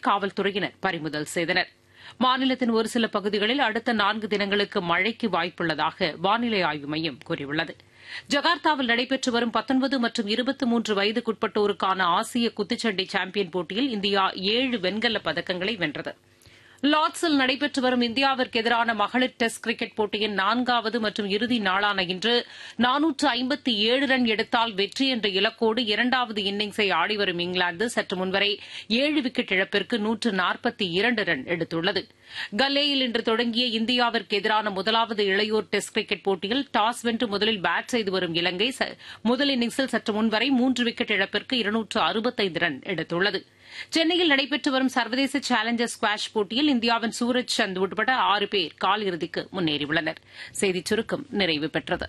காவல்துறையினர் பறிமுதல் செய்தனர் மாநிலத்தின் ஒரு சில பகுதிகளில் அடுத்த நான்கு தினங்களுக்கு மழைக்கு வாய்ப்புள்ளதாக வானிலை ஆய்வு மையம் கூறியுள்ளது ஜகார்த்தாவில் நடைபெற்று வரும் பத்தொன்பது மற்றும் இருபத்தி மூன்று வயதுக்குட்பட்டோருக்கான ஆசிய குத்துச்சண்டை சாம்பியன் போட்டியில் இந்தியா ஏழு வெண்கலப் பதக்கங்களை வென்றது லார்ட்ஸில் நடைபெற்று வரும் இந்தியாவிற்கு எதிரான மகளிர் டெஸ்ட் கிரிக்கெட் போட்டியின் நான்காவது மற்றும் இறுதி நாளான இன்று நானூற்று ஐம்பத்தி ஏழு ரன் எடுத்தால் வெற்றி என்ற இலக்கோடு இரண்டாவது இன்னிங்ஸை ஆடிவரும் இங்கிலாந்து சற்று முன்வரை ஏழு விக்கெட் இழப்பிற்கு நூற்று நாற்பத்தி இரண்டு ரன் எடுத்துள்ளது கல்லேயில் இன்று தொடங்கிய இந்தியாவிற்கு எதிரான முதலாவது இளையோர் டெஸ்ட் கிரிக்கெட் போட்டியில் டாஸ் வென்று முதலில் பேட் செய்து வரும் இலங்கை முதல் இன்னிங்ஸில் சற்று முன்வரை மூன்று விக்கெட் இழப்பிற்கு இருநூற்று அறுபத்தைந்து ரன் எடுத்துள்ளது சென்னையில் நடைபெற்று வரும் சர்வதேச சேலஞ்சர் ஸ்குவாஷ் போட்டியில் இந்தியாவின் சூரஜ் சந்த் உட்பட ஆறு பேர் காலிறுதிக்கு முன்னேறியுள்ளனர் செய்திச் சுருக்கம் நிறைவு பெற்றது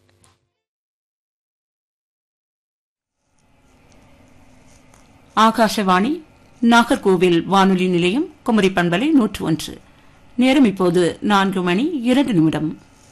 ஆகாஷவாணி நாகர்கோவில் வானொலி நிலையம் குமரி பண்பலை நூற்று ஒன்று நேரம் இப்போது நான்கு மணி இரண்டு நிமிடம்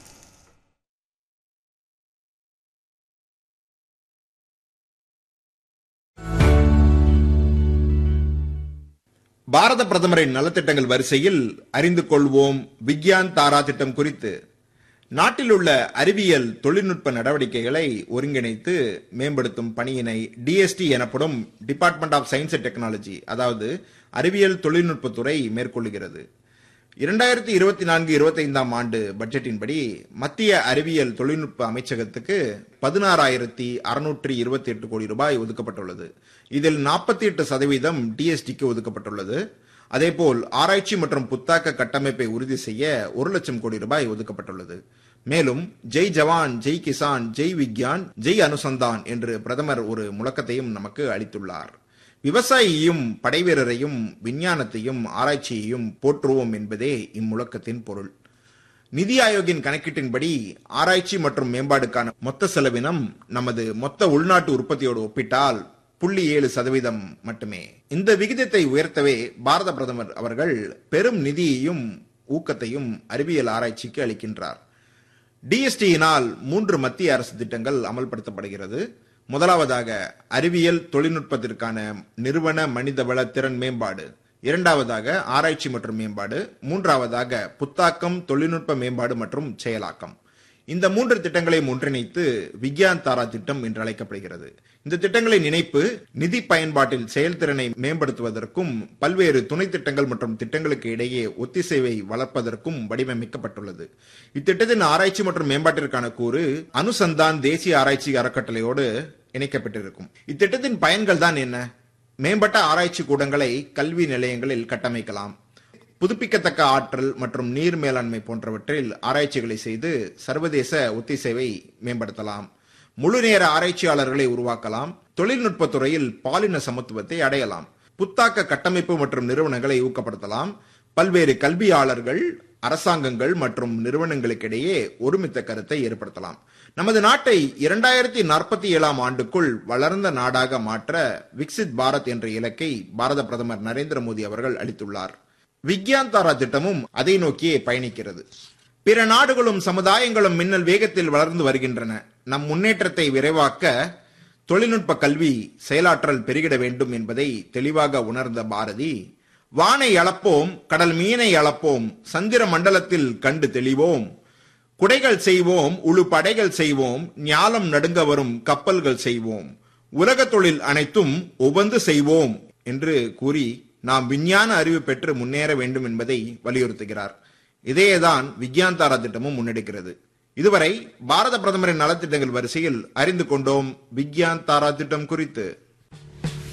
பாரத பிரதமரின் நலத்திட்டங்கள் வரிசையில் அறிந்து கொள்வோம் விக்யான் தாரா திட்டம் குறித்து நாட்டில் உள்ள அறிவியல் தொழில்நுட்ப நடவடிக்கைகளை ஒருங்கிணைத்து மேம்படுத்தும் பணியினை டிஎஸ்டி எனப்படும் department of science and technology அதாவது அறிவியல் தொழில்நுட்பத்துறை மேற்கொள்கிறது இரண்டாயிரத்தி இருபத்தி நான்கு இருபத்தைந்தாம் ஆண்டு பட்ஜெட்டின்படி மத்திய அறிவியல் தொழில்நுட்ப அமைச்சகத்துக்கு பதினாறாயிரத்தி அறுநூற்றி இருபத்தி எட்டு கோடி ரூபாய் ஒதுக்கப்பட்டுள்ளது இதில் நாற்பத்தி எட்டு சதவீதம் டிஎஸ்டிக்கு ஒதுக்கப்பட்டுள்ளது அதேபோல் ஆராய்ச்சி மற்றும் புத்தாக்க கட்டமைப்பை உறுதி செய்ய ஒரு லட்சம் கோடி ரூபாய் ஒதுக்கப்பட்டுள்ளது மேலும் ஜெய் ஜவான் ஜெய் கிசான் ஜெய் விக்யான் ஜெய் அனுசந்தான் என்று பிரதமர் ஒரு முழக்கத்தையும் நமக்கு அளித்துள்ளார் விவசாயியையும் படைவீரரையும் விஞ்ஞானத்தையும் ஆராய்ச்சியையும் போற்றுவோம் என்பதே இம்முழக்கத்தின் பொருள் நிதி ஆயோக்கின் கணக்கீட்டின்படி ஆராய்ச்சி மற்றும் மேம்பாடுக்கான மொத்த செலவினம் நமது மொத்த உள்நாட்டு உற்பத்தியோடு ஒப்பிட்டால் புள்ளி ஏழு சதவீதம் மட்டுமே இந்த விகிதத்தை உயர்த்தவே பாரத பிரதமர் அவர்கள் பெரும் நிதியையும் ஊக்கத்தையும் அறிவியல் ஆராய்ச்சிக்கு அளிக்கின்றார் டிஎஸ்டியினால் மூன்று மத்திய அரசு திட்டங்கள் அமல்படுத்தப்படுகிறது முதலாவதாக அறிவியல் தொழில்நுட்பத்திற்கான நிறுவன மனிதவள திறன் மேம்பாடு இரண்டாவதாக ஆராய்ச்சி மற்றும் மேம்பாடு மூன்றாவதாக புத்தாக்கம் தொழில்நுட்ப மேம்பாடு மற்றும் செயலாக்கம் இந்த மூன்று திட்டங்களையும் ஒன்றிணைத்து விக்யான் தாரா திட்டம் என்று அழைக்கப்படுகிறது இந்த திட்டங்களின் இணைப்பு நிதி பயன்பாட்டில் செயல்திறனை மேம்படுத்துவதற்கும் பல்வேறு துணை திட்டங்கள் மற்றும் திட்டங்களுக்கு இடையே ஒத்திசைவை வளர்ப்பதற்கும் வடிவமைக்கப்பட்டுள்ளது இத்திட்டத்தின் ஆராய்ச்சி மற்றும் மேம்பாட்டிற்கான கூறு அனுசந்தான் தேசிய ஆராய்ச்சி அறக்கட்டளையோடு இணைக்கப்பட்டிருக்கும் இத்திட்டத்தின் பயன்கள் தான் என்ன மேம்பட்ட ஆராய்ச்சி கூடங்களை கல்வி நிலையங்களில் கட்டமைக்கலாம் புதுப்பிக்கத்தக்க ஆற்றல் மற்றும் நீர் மேலாண்மை போன்றவற்றில் ஆராய்ச்சிகளை செய்து சர்வதேச ஒத்திசைவை மேம்படுத்தலாம் முழு நேர ஆராய்ச்சியாளர்களை உருவாக்கலாம் தொழில்நுட்பத் துறையில் பாலின சமத்துவத்தை அடையலாம் புத்தாக்க கட்டமைப்பு மற்றும் நிறுவனங்களை ஊக்கப்படுத்தலாம் பல்வேறு கல்வியாளர்கள் அரசாங்கங்கள் மற்றும் நிறுவனங்களுக்கிடையே ஒருமித்த கருத்தை ஏற்படுத்தலாம் நமது நாட்டை இரண்டாயிரத்தி நாற்பத்தி ஏழாம் ஆண்டுக்குள் வளர்ந்த நாடாக மாற்ற விக்சித் பாரத் என்ற இலக்கை பாரத பிரதமர் நரேந்திர மோடி அவர்கள் அளித்துள்ளார் விக்யான் தாரா திட்டமும் அதை நோக்கியே பயணிக்கிறது பிற நாடுகளும் சமுதாயங்களும் மின்னல் வேகத்தில் வளர்ந்து வருகின்றன நம் முன்னேற்றத்தை விரைவாக்க தொழில்நுட்ப கல்வி செயலாற்றல் பெருகிட வேண்டும் என்பதை தெளிவாக உணர்ந்த பாரதி வானை அளப்போம் கடல் மீனை அளப்போம் சந்திர மண்டலத்தில் கண்டு தெளிவோம் குடைகள் செய்வோம் உழு படைகள் செய்வோம் ஞாலம் நடுங்க வரும் கப்பல்கள் செய்வோம் உலக தொழில் அனைத்தும் உபந்து செய்வோம் என்று கூறி நாம் விஞ்ஞான அறிவு பெற்று முன்னேற வேண்டும் என்பதை வலியுறுத்துகிறார் இதையேதான் விக்யான் தாரா திட்டமும் முன்னெடுக்கிறது இதுவரை பாரத பிரதமரின் நலத்திட்டங்கள் வரிசையில் அறிந்து கொண்டோம் விக்யான் தாரா திட்டம் குறித்து